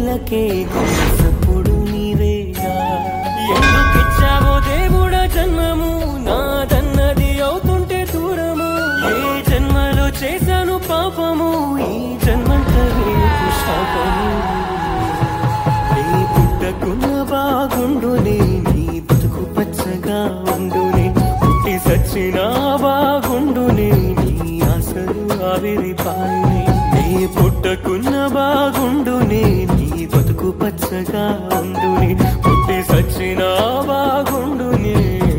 నెలకే సప్పుడు నీవేగా ఎందుకిచ్చావో దేవుడా జన్మము నాదన్నది అవుతుంటే దూరము ఏ జన్మలో చేశాను పాపము ఈ జన్మంతరే శాపము నీ పుట్టకున్న బాగుండునే నీ బతుకు పచ్చగా ఉండునే పుట్టి సచ్చినా బాగుండునే నీ ఆశలు ఆవిరిపాయనే నీ పుట్టకున్న బాగుండునే నీ బతుకు పచ్చగా ఉండునే పుట్టి సచ్చినా బాగుండునే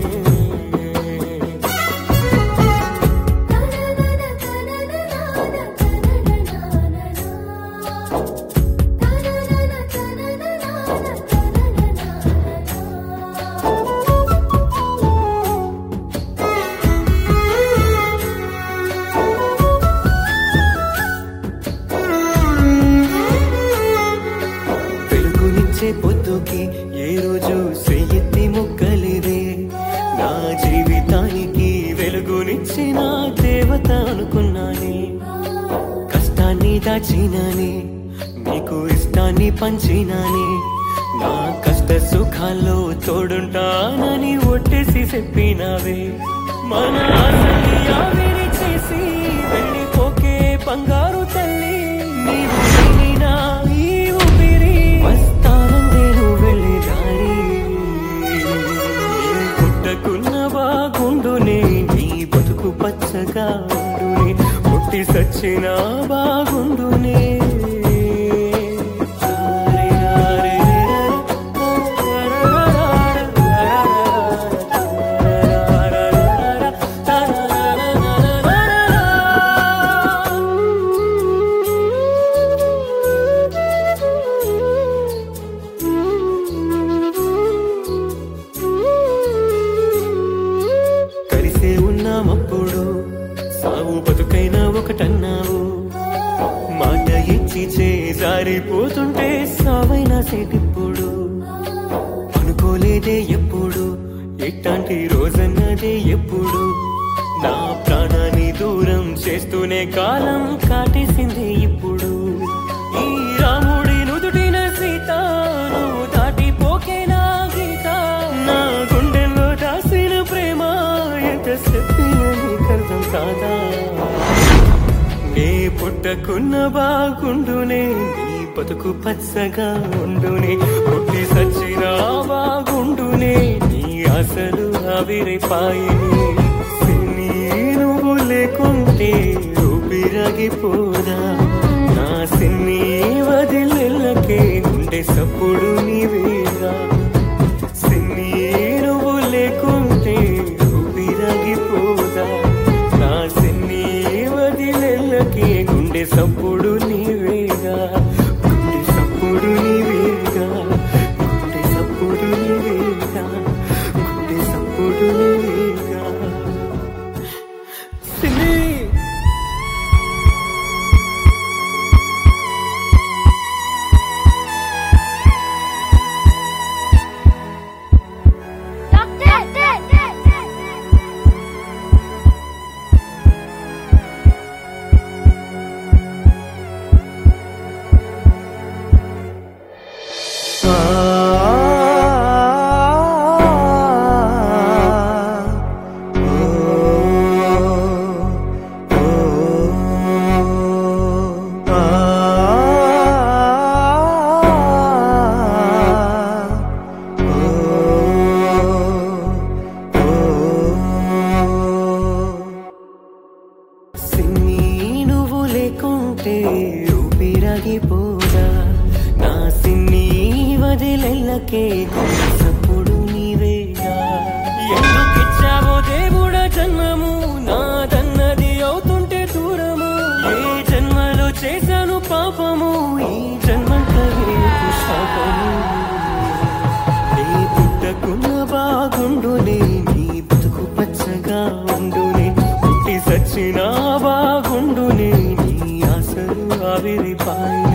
వెలుగునిచ్చే పొద్దుకి ఏ రోజు సెయ్యెత్తి ముక్కలిదే నా జీవితానికి వెలుగునిచ్చిన దేవత అనుకున్నానే కష్టాన్ని దాచినానే నీకు ఇష్టాన్ని పంచినానే నా కష్ట సుఖాల్లో తోడుంటానని ఒట్టేసి చెప్పినావే మన ఆశని ఆవిరి చేసి వెళ్ళిపోకే బంగారు తల్లి నీవు లేనినా ఈ ఊపిరి వస్తానందేను వెళ్ళే దారి నీ పుట్టకున్న బాగుండునే నీ బతుకు పచ్చగా ఉండునే పుట్టి సచ్చిన బాగుండునే కలిసే ఉన్నామప్పుడు సావు బతుకైనా ఒకటన్నావు మాట ఇచ్చి చేజారిపోతుంటే సావైనా సేటిప్పుడు అనుకోలేదే ఎప్పుడు ఇట్లాంటి రోజన్నదే ఎప్పుడు నా ప్రాణాన్ని దూరం చేస్తూనే కాలం కాటేసింది ఇప్పుడు ఈ రాముడి నుదుటిన సీత నువ్వు దాటిపోకే నా గీత నా గుండెల్లో దాసిన ప్రేమ ఎంత చెప్పిన నీకర్థం కాదా నే పుట్టకున్న బాగుండునే నీ బతుకు పచ్చగా ఉండునే పుట్టి సచ్చిన బాగుండునే నీ ఆశలు ఆవిరైపాయనే సినీ నువ్వు లేకుంటే ఊపిరాగిపోదా నా సిన్ని వదిలెళ్ళకే గుండె సప్పుడు నీవేగా సిన్ని నువ్వు లేకుంటే ఊపిరాగిపోదా నా సిన్ని వదిలెళ్ళకే గుండె సప్పుడు నీవేగా గుండె సప్పుడు నీవేగా గుండె సప్పుడు నీవేగా గుండె సప్పుడు నీవేగా సిన్ని సిన్ని నువ్వు లేకుంటే ఊపిరాగిపోదా నా సిన్ని వదిలెళ్ళకే సప్పుడు నీవేగా ఎందుకిచ్చావో దేవుడా జన్మము నాదన్నది అవుతుంటే దూరము ఏ జన్మలో చేశాను పాపము ఈ జన్మంతరే శాపము నీ పుట్టకున్న బాగుండునే నీ బతుకు పచ్చగా ఉండునే పుట్టి సచ్చిన బాగుండునే నీ ఆశలు ఆవిరిపాయనే